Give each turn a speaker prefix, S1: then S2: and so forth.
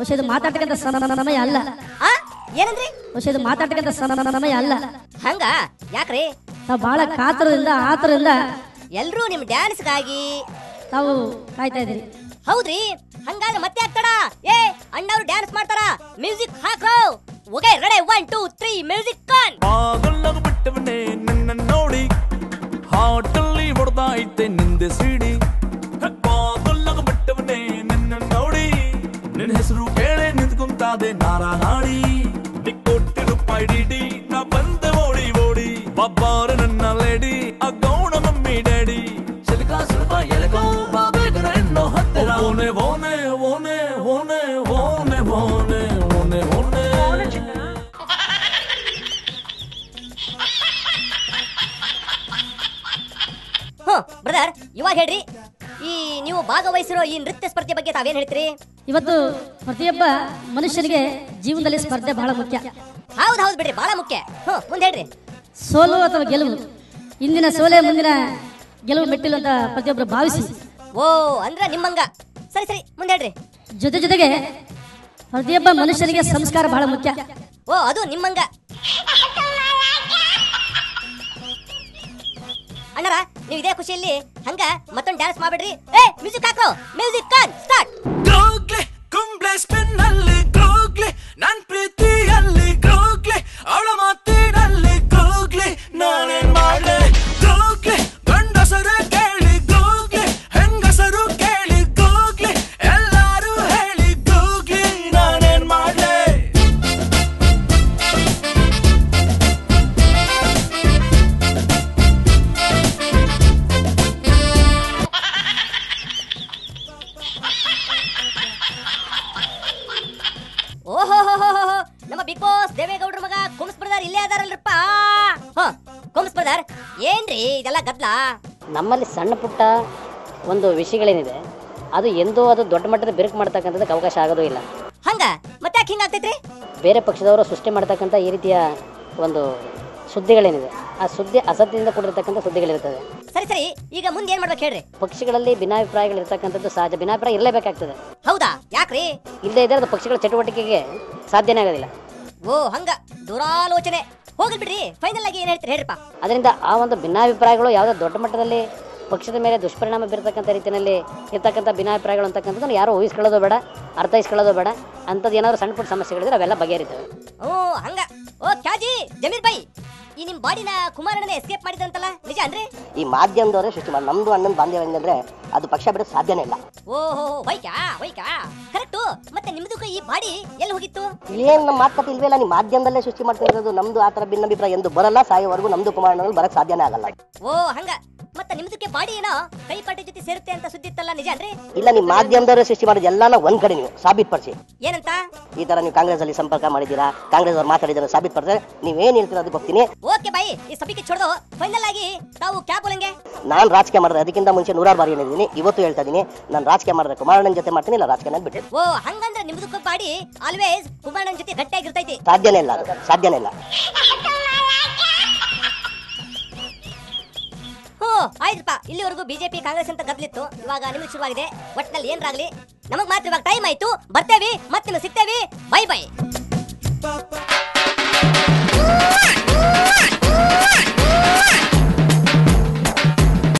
S1: ಬಹುಶಃ ಇದು ಮಾತಾಡ್ತಕ್ಕಂಥ ಸಮ- ಸಮಯ ಅಲ್ಲ
S2: ಆ ಏನಂದ್ರಿ
S1: ಬಹುಶಃ ಇದು ಮಾತಾಡ್ತಕ್ಕಂಥ ಸಮ- ಸಮಯ ಅಲ್ಲ
S2: ಹಂಗ ಯಾಕ್ರಿ
S1: ನಾವು ಬಹಳ ಕಾತರದಿಂದ ಆತರದಿಂದ
S2: ಎಲ್ರೂ ನಿಮ್ ಡ್ಯಾನ್ಸ್ಗಾಗಿ
S1: ತಾವು ಕಾಯ್ತಾ ಇದ್ದೀರಿ
S2: ಹೌದ್ರಿ ಹಂಗಾದ್ರೆ ಮತ್ತೆ ಆಗ್ತಾಡ ಏ ಅಣ್ಣವ್ರು ಡ್ಯಾನ್ಸ್ ಮಾಡ್ತಾರ ಮ್ಯೂಸಿಕ್ ಹಾಕ್ರೋ okay ready one two three music ಕಾನ್
S3: ಪಾಗಲ್ಲಾಗ ಬಿಟ್ಟವನೇ ನನ್ನ ನೋಡಿ ಹಾಟಲ್ಲಿ ಹೊಡೆದ ಐತೆ ನಿಂದೆ ಸಿಡಿ ಪಾಗಲ್ಲಾಗ ಬಿಟ್ಟವನೇ ನಿನ್ನ ನೋಡಿ ನಿನ್ನ ಹೆಸರು ಕೇಳೆ ನಿಂತ್ಕೊಂತಾದೆ ನಾರ ನಾಡಿ ನಿ ಕೋಟಿ ರೂಪಾಯಿ ಡಿಡಿ ನಾ ಬಂದೆ ಓಡಿ ಓಡಿ ಬಬ್ಬಾರ ನನ್ನ ಲೇಡಿ ಆ ಗೌಣ ಮಮ್ಮಿ ಡ್ಯಾಡಿ ಸಿಲಿಕಾ ಸುಲಭ ಎಳಕೋ ಬಾಬೇಗರ ಎಣ್ಣೋ ಹತ್ತಿರ ಓನೆ ಓನೆ ಓನೆ ಓನೆ ಓನೆ ಓನೆ ಓನೆ ಓನೆ
S2: ಹ್ಞೂ ಬ್ರದರ್ ಇವಾಗ ಹೇಳ್ರಿ ಈ ನೀವು ಭಾಗವಹಿಸಿರೋ ಈ ನೃತ್ಯ ಸ್ಪರ್ಧೆ ಬಗ್ಗೆ ತಾವೇನ್ ಹೇಳ್ತೀರಿ
S1: ಇವತ್ತು ಪ್ರತಿಯೊಬ್ಬ ಮನುಷ್ಯನಿಗೆ ಜೀವನದಲ್ಲಿ ಸ್ಪರ್ಧೆ ಬಹಳ ಮುಖ್ಯ
S2: ಹೌದ್ ಹೌದ್ ಬಿಡ್ರಿ ಬಹಳ ಮುಖ್ಯ ಹ್ಞೂ ಮುಂದೆ ಹೇಳ್ರಿ
S1: ಸೋಲು ಅಥವಾ ಗೆಲುವು ಇಂದಿನ ಸೋಲೆ ಮುಂದಿನ ಗೆಲುವು ಮೆಟ್ಟಿಲು ಅಂತ ಪ್ರತಿಯೊಬ್ಬರು ಭಾವಿಸಿ
S2: ಓ ಅಂದ್ರ ನಿಮ್ಮಂಗ ಸರಿ ಸರಿ ಮುಂದೆ ಹೇಳ್ರಿ
S1: ಜೊತೆ ಜೊತೆಗೆ ಪ್ರತಿಯೊಬ್ಬ ಮನುಷ್ಯನಿಗೆ ಸಂಸ್ಕಾರ ಬಹಳ ಮುಖ್ಯ
S2: ಓ ಅದು ನಿಮ್ಮಂಗ ಅಣ್ಣರ ನೀವು ಇದೇ ಖುಷಿಯಲ್ಲಿ ಹಂಗ ಮತ್ತೊಂದು ಡ್ಯಾನ್ಸ್ ಮಾಡ್ಬಿಡ್ರಿ ಏ ಮ್ಯೂಸಿಕ್ ಹಾಕೋ ಮ್ಯೂಸಿಕ್ ಕಾನ್ ಸ್ಟಾರ್ಟ್
S3: ಗೋಗ್ಲೆ ಕುಂಬ್ಳೆ ಸ್ಪಿನ್ನಲ್ಲಿ ಗೋಗ್ಲೆ ನನ್ ಪ್ರೀತಿಯಲ್ಲಿ ಗೋಗ್ಲೆ ಅವಳ ಮಾತಿನಲ್ಲಿ ಗೋಗ್ಲೆ ನಾನೇನ್ ಮಾಡ್ಲೆ ಗೋಗ್ಲೆ ಗಂಡಸರು ಕೇಳಿ ಗೋಗ್ಲೆ ಹೆಂಗಸರು ಕೇಳಿ ಗೋಗ್ಲೆ ಎಲ್ಲಾರು ಹೇಳಿ ಗೋಗ್ಲೆ ನಾನೇನ್ ಮಾಡ್ಲೆ
S2: ಓಹೋ ನಮ್ಮ ಬಿಗ್ ಬಾಸ್ ದೇವೇಗೌಡ್ರ ಮಗ ಕುಮ್ಸ್ ಬ್ರದರ್ ಇಲ್ಲೇ ಅದಾರಲ್ರಪ್ಪ ಹ ಕುಮ್ಸ್ ಬ್ರದರ್ ಏನ್ರಿ ಇದೆಲ್ಲ ಗದ್ಲ
S4: ನಮ್ಮಲ್ಲಿ ಸಣ್ಣ ಪುಟ್ಟ ಒಂದು ವಿಷಯಗಳೇನಿದೆ ಅದು ಎಂದೂ ಅದು ದೊಡ್ಡ ಮಟ್ಟದ ಬಿರುಕು ಮಾಡ್ತಕ್ಕಂಥದ್ದಕ್ಕೆ ಅವಕಾಶ ಆಗೋದು ಇಲ್ಲ
S2: ಹಂಗ ಮತ್ತೆ ಯಾಕೆ ಹಿಂಗಾಗ್ತೈತ್ರಿ
S4: ಬೇರೆ ಪಕ್ಷದವರು ಸೃಷ್ಟಿ ಮಾಡ್ತಕ್ಕಂಥ ಈ ರೀತಿಯ ಒಂದು ಸುದ್ದಿಗಳೇನಿದೆ ಆ ಸುದ್ದಿ ಅಸತ್ಯದಿಂದ ಕೂಡಿರ್ತಕ್ಕಂಥ ಸುದ್ದಿಗಳಿರ್ತದೆ
S2: ಸರಿ ಸರಿ ಈಗ ಮುಂದೆ ಏನ್ ಮಾಡ್ಬೇಕು ಹೇಳ್ರಿ
S4: ಪಕ್ಷಗಳಲ್ಲಿ ಭಿನ್ನಾಭಿಪ್ರಾಯಗಳಿರ್ತಕ್ಕಂಥದ್ದು ಸಹಜ ಭಿನ್ನಾಭಿಪ್ರಾಯ ಇರಲೇಬೇಕಾಗ್ತದೆ
S2: ಹೌದಾ ಯಾಕ್ರಿ
S4: ಇಲ್ಲದೇ ಇದ್ದರೆ ಅದು ಪಕ್ಷಗಳ ಚಟುವಟಿಕೆಗೆ ಸಾಧ್ಯನೇ ಆಗೋದಿಲ್ಲ
S2: ಓ ಹಂಗ ದುರಾಲೋಚನೆ ಹೋಗ್ಲಿ ಬಿಡ್ರಿ ಫೈನಲ್ ಆಗಿ ಏನ್ ಹೇಳ್ತೀರಿ ಹೇಳ್ರಪ್ಪ
S4: ಅದರಿಂದ ಆ ಒಂದು ಭಿನ್ನಾಭಿಪ್ರಾಯಗಳು ಯಾವುದೋ ದೊಡ್ಡ ಮಟ್ಟದಲ್ಲಿ ಪಕ್ಷದ ಮೇಲೆ ದುಷ್ಪರಿಣಾಮ ಬೀರತಕ್ಕಂಥ ರೀತಿಯಲ್ಲಿ ಇರ್ತಕ್ಕಂಥ ಭಿನ್ನಾಭಿಪ್ರಾಯಗಳು ಅಂತಕ್ಕಂಥದ್ದನ್ನು ಯಾರು ಊಹಿಸ್ಕೊಳ್ಳೋದು ಬೇಡ ಅರ್ಥೈಸ್ಕೊಳ್ಳೋದು ಬೇಡ ಅಂಥದ್ದು ಏನಾದ್ರು ಸಣ್ಣ ಪುಟ್ಟ ಸಮಸ್ಯೆಗಳಿದ್ರೆ ಅವೆಲ್ಲ ಬಗೆಹರಿತವೆ
S2: ಓ ಹಂಗ ಓ ಕ್ಯಾಜಿ ಜಮೀರ್ ಬೈ ಈ ನಿಮ್ ಬಾಡಿನ ಕುಮಾರಣ್ಣನ ಎಸ್ಕೇಪ್ ಮಾಡಿದಂತಲ್ಲ ನಿಜ ಅನ್ರಿ
S5: ಈ ಮಾಧ್ಯಮದವರೇ ಸೃಷ್ಟಿ ಮಾಡಿ ನಮ್ದು ಅಣ್ಣನ ಬಾಂಧವ್ಯ ಹೆಂಗಂದ್ರೆ ಅದು ಪಕ್ಷ ಬಿಡೋದು ಸಾಧ್ಯನೇ ಇಲ್ಲ
S2: ಓಹೋ ವೈಕಾ ವೈಕಾ ಕರೆಕ್ಟು ಮತ್ತೆ ನಿಮ್ದಕ್ಕೂ ಈ ಬಾಡಿ ಎಲ್ಲಿ ಹೋಗಿತ್ತು
S5: ಇಲ್ಲೇನು ನಮ್ಮ ಮಾತುಕತೆ ಇಲ್ವೇ ನೀವು ಮಾಧ್ಯಮದಲ್ಲೇ ಸೃಷ್ಟಿ ಮಾಡ್ತಿರೋದು ನಮ್ದು ಆ ಥರ ಭಿನ್ನಾಭಿಪ್ರಾಯ ಎಂದು ಬರಲ್ಲ ಸಾಯೋವರೆಗೂ ನಮ್ದು ಕುಮಾರಣ್ಣನಲ್ಲಿ ಬರಕ್ ಸಾಧ್ಯನೇ ಆಗಲ್ಲ
S2: ಓ ಹಂಗ ಮತ್ತೆ ನಿಮ್ದಕ್ಕೆ ಬಾಡಿ ಏನೋ ಕೈಪಾಟಿ ಜೊತೆ ಸೇರುತ್ತೆ ಅಂತ ಸುದ್ದಿ ಇತ್ತಲ್ಲ ನಿಜ ಅನ್ರಿ
S5: ಇಲ್ಲ ನಿಮ್ಮ ಮಾಧ್ಯಮದವರೇ ಸೃಷ್ಟಿ ಮಾಡೋದು ಎಲ್ಲಾನ ಒಂದ್ ಕಡೆ ನೀವು ಸಾಬೀತುಪಡಿಸಿ
S2: ಏನಂತ
S5: ಈ ತರ ನೀವು ಕಾಂಗ್ರೆಸ್ ಅಲ್ಲಿ ಸಂಪರ್ಕ ಮಾಡಿದ್ದೀರಾ ಕಾಂಗ್ರೆಸ್ ಅವ್ರು ಮಾತಾಡಿದ್ರೆ ಸಾಬೀತುಪಡಿಸಿದ್ರೆ ನೀವೇನ್ ಹೇಳ್ತೀರ ಅದಕ್ಕೆ ಹೋಗ್ತೀನಿ
S2: ಓಕೆ ಬಾಯಿ ಈ ಸಭಿಕೆ ಚೊಡ್ದು ಫೈನಲ್ ಆಗಿ ತಾವು ಕ್ಯಾಬ್ ಬೋಲಂಗೆ
S5: ನಾನು ರಾಜಕೀಯ ಮಾಡಿದ್ರೆ ಅದಕ್ಕಿಂತ ಮುಂಚೆ ನೂರಾರು ಬಾರಿ ಹೇಳಿದ್ದೀನಿ ಇವತ್ತು ಹೇಳ್ತಾ ಇದೀನಿ ನಾನು ರಾಜಕೀಯ ಮಾಡಿದ್ರೆ ಕುಮಾರಣ್ಣನ ಜೊತೆ ಮಾಡ್ತೀನಿ ಇಲ್ಲ ರಾಜಕೀಯ ಬಿಟ್ಟೆ
S2: ಓ ಹಂಗಂದ್ರೆ ನಿಮ್ದಕ್ಕೂ ಬಾಡಿ ಆಲ್ವೇಸ್ ಕುಮಾರಣ್ಣನ ಜೊತೆ ಗಟ್ಟಿಯಾಗಿರ್ತೈತಿ
S5: ಸಾಧ್ಯನೇ ಇಲ್ಲ ಅದು ಸಾಧ್ಯನೇ ಇಲ್ಲ
S2: ಹೋ ಆಯ್ತಪ್ಪ ಇಲ್ಲಿವರೆಗೂ ಬಿಜೆಪಿ ಕಾಂಗ್ರೆಸ್ ಅಂತ ಗದ್ಲಿತ್ತು ಇವಾಗ ನಿಮ್ಗೆ ಶುರುವಾಗಿದೆ ಒಟ್ನಲ್ಲಿ ಏನ್ರಾಗ್ಲಿ ನಮಗ್ ಮಾತ್ರ ಇವಾಗ ಟೈಮ್ ಆಯ್ತು ಬರ್ತೇವಿ ಮತ್ತೆ ನಿಮ್ಗೆ ಸಿಗ್ತೇವಿ ಬೈ ಬೈ